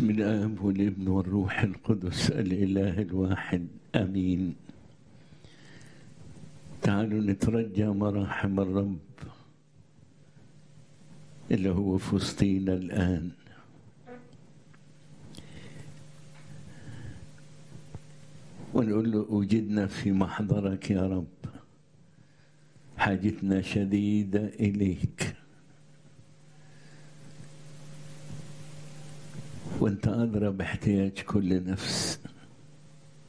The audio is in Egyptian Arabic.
بسم الآب والابن والروح القدس الإله الواحد آمين تعالوا نترجى مراحم الرب اللي هو في وسطينا الآن ونقول له وجدنا في محضرك يا رب حاجتنا شديدة إليك وانت أدرى باحتياج كل نفس